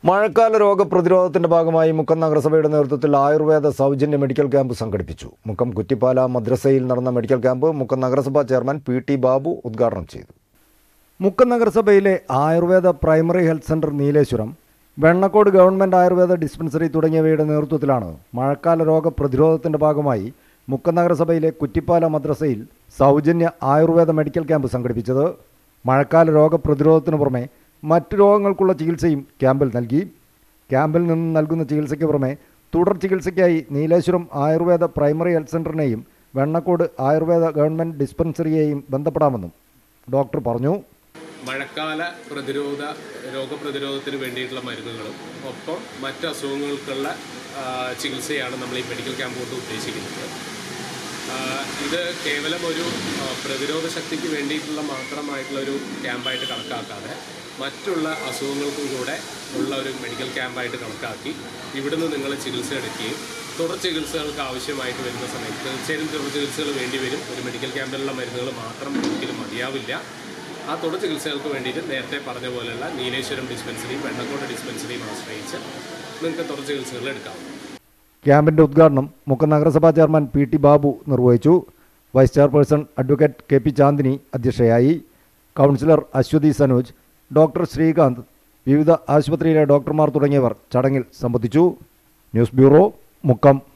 മഴക്കാല രോഗപ്രതിരോധത്തിന്റെ ഭാഗമായി മുക്കം നഗരസഭയുടെ നേതൃത്വത്തിൽ ആയുർവേദ സൗജന്യ മെഡിക്കൽ ക്യാമ്പ് സംഘടിപ്പിച്ചു മുക്കം കുറ്റിപ്പാല മദ്രസയിൽ നടന്ന മെഡിക്കൽ ക്യാമ്പ് മുക്കം നഗരസഭാ ചെയർമാൻ പി ടി ബാബു ഉദ്ഘാടനം ചെയ്തു മുക്കം നഗരസഭയിലെ ayurveda primary health centre Nileshwaram Vennakode government ayurveda dispensary തുടങ്ങിയവയുടെ നേതൃത്വത്തിലാണ് മഴക്കാല രോഗപ്രതിരോധത്തിന്റെ ഭാഗമായി മുക്കം നഗരസഭയിലെ കുറ്റിപ്പാല മദ്രസയിൽ സൗജന്യ ആയുർവേദ മെഡിക്കൽ ക്യാമ്പ് സംഘടിപ്പിച്ചത് മഴക്കാല രോഗപ്രതിരോധത്തിനു പുറമെ മറ്റു രോഗങ്ങൾക്കുള്ള ചികിത്സയും ക്യാമ്പിൽ നൽകി ക്യാമ്പിൽ നിന്ന് നൽകുന്ന ചികിത്സയ്ക്ക് പുറമെ തുടർ ചികിത്സയ്ക്കായി നീലേശ്വരം ആയുർവേദ പ്രൈമറി ഹെൽത്ത് സെന്ററിനെയും വെണ്ണക്കോട് ആയുർവേദ ഗവൺമെന്റ് ഡിസ്പെൻസറിയെയും ബന്ധപ്പെടാമെന്നും ഡോക്ടർ പറഞ്ഞു മഴക്കാല പ്രതിരോധ രോഗപ്രതിരോധത്തിന് വേണ്ടിയിട്ടുള്ള മരുന്നുകളും ഒപ്പം മറ്റ് അസുഖങ്ങൾക്കുള്ള ആ, ചികിത്സയാണ് നമ്മൾ ഈ മെഡിക്കൽ ക്യാമ്പ് കൊണ്ട് ഉദ്ദേശിക്കുന്നത് ആ, ഇത് കേവലം ഒരു ആ, പ്രതിരോധ ശക്തിക്ക് വേണ്ടിയിട്ടുള്ള മാത്രമായിട്ടുള്ള ഒരു ക്യാമ്പായിട്ട് കണക്കാക്കാതെ മറ്റുള്ള അസുഖങ്ങൾക്കും കൂടെ ഉള്ള ഒരു മെഡിക്കൽ ക്യാമ്പായിട്ട് കണക്കാക്കി ഇവിടുന്ന് നിങ്ങൾ ചികിത്സ എടുക്കുകയും തുടർ ചികിത്സകൾക്ക് ആവശ്യമായിട്ട് വരുന്ന സമയത്ത് തീർച്ചയായും തുടർ ചികിത്സകൾ വേണ്ടി വരും ഒരു മെഡിക്കൽ ക്യാമ്പിലുള്ള മരുന്നുകൾ മാത്രം ഒരിക്കലും മതിയാവില്ല ആ തുടർ ചികിത്സകൾക്ക് വേണ്ടിയിട്ട് നേരത്തെ പറഞ്ഞ പോലെയുള്ള നീലേശ്വരം ഡിസ്പെൻസറിയും വെണ്ണക്കോട് ഡിസ്പെൻസറിയും ആശ്രയിച്ച് നിങ്ങൾക്ക് തുടർ ചികിത്സകൾ എടുക്കാം ക്യാമ്പിന്റെ ഉദ്ഘാടനം മുക്കം നഗരസഭാ ചെയർമാൻ പി ടി ബാബു നിർവഹിച്ചു vice chairperson advocate K P Chandini അധ്യക്ഷയായി കൗൺസിലർ അശ്വതി സനോജ് ഡോക്ടർ ശ്രീകാന്ത് വിവിധ ആശുപത്രിയിലെ ഡോക്ടർമാർ തുടങ്ങിയവർ ചടങ്ങിൽ സംബന്ധിച്ചു ന്യൂസ് ബ്യൂറോ മുക്കം